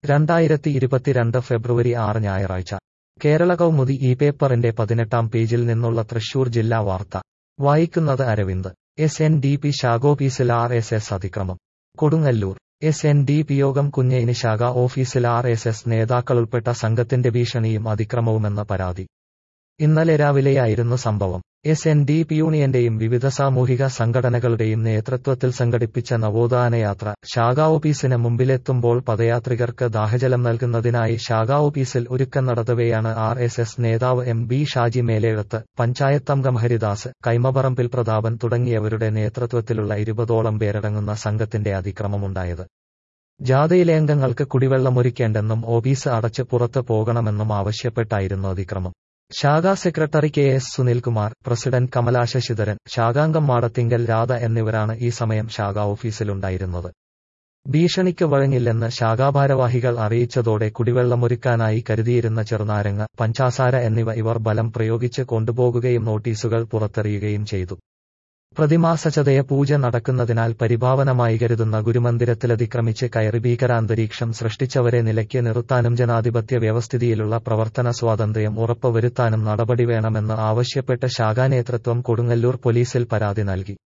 രണ്ടായിരത്തി ഇരുപത്തിരണ്ട് ഫെബ്രുവരി ആറ് ഞായറാഴ്ച കേരള കൗമുദി ഈ പേപ്പറിന്റെ പതിനെട്ടാം പേജിൽ നിന്നുള്ള തൃശൂർ ജില്ലാ വാർത്ത വായിക്കുന്നത് Aravind S N D P ശാഖോഫീസിൽ ആർ എസ് എസ് അതിക്രമം Kodungallur S N D P യോഗം കുഞ്ഞൈനി ശാഖ ഓഫീസിൽ ആർ എസ് എസ് നേതാക്കളുൾപ്പെട്ട സംഘത്തിന്റെ ഭീഷണിയും അതിക്രമവുമെന്ന പരാതി ഇന്നലെ രാവിലെയായിരുന്നു സംഭവം എസ് എൻ ഡി പി യൂണിയന്റെയും വിവിധ സാമൂഹിക സംഘടനകളുടെയും നേതൃത്വത്തിൽ സംഘടിപ്പിച്ച നവോത്ഥാനയാത്ര ശാഖാ ഓഫീസിന് മുമ്പിലെത്തുമ്പോൾ പദയാത്രികർക്ക് ദാഹജലം നൽകുന്നതിനായി ശാഖാ ഓഫീസിൽ ഒരുക്കം നടത്തവെയാണ് ആർ എസ് എസ് നേതാവ് എം ബി ഷാജി മേലേഴത്ത് പഞ്ചായത്തംഗം ഹരിദാസ് കൈമപറമ്പിൽ പ്രതാപൻ തുടങ്ങിയവരുടെ നേതൃത്വത്തിലുള്ള ഇരുപതോളം പേരടങ്ങുന്ന സംഘത്തിന്റെ അതിക്രമമുണ്ടായത് ജാഥയിലെ അംഗങ്ങൾക്ക് കുടിവെള്ളമൊരുക്കേണ്ടെന്നും ഓഫീസ് അടച്ച് പുറത്ത് പോകണമെന്നും ആവശ്യപ്പെട്ടായിരുന്നു അതിക്രമം ശാഖാ secretary K S Sunilkumar president Kamala Sasidharan ശാഖാംഗം മാടത്തിങ്കൽ രാധ എന്നിവരാണ് ഈ സമയം ശാഖാ ഓഫീസിലുണ്ടായിരുന്നത് ഭീഷണിക്ക് വഴങ്ങില്ലെന്ന് ശാഖാഭാരവാഹികൾ അറിയിച്ചതോടെ കുടിവെള്ളമൊരുക്കാനായി കരുതിയിരുന്ന ചെറുനാരങ്ങ പഞ്ചാസാര എന്നിവ ഇവർ ബലം പ്രയോഗിച്ച് കൊണ്ടുപോകുകയും നോട്ടീസുകൾ പുറത്തെറിയുകയും ചെയ്തു പ്രതിമാസ ചതയ പൂജ നടക്കുന്നതിനാൽ പരിഭാവനമായി കരുതുന്ന ഗുരുമന്ദിരത്തിലതിക്രമിച്ച് കയറി ഭീകരാന്തരീക്ഷം സൃഷ്ടിച്ചവരെ നിലയ്ക്ക് നിർത്താനും ജനാധിപത്യ വ്യവസ്ഥിതിയിലുള്ള പ്രവർത്തന സ്വാതന്ത്ര്യം ഉറപ്പുവരുത്താനും നടപടി വേണമെന്ന് ആവശ്യപ്പെട്ട് ശാഖാനേതൃത്വം കൊടുങ്ങല്ലൂർ പോലീസിൽ പരാതി നൽകി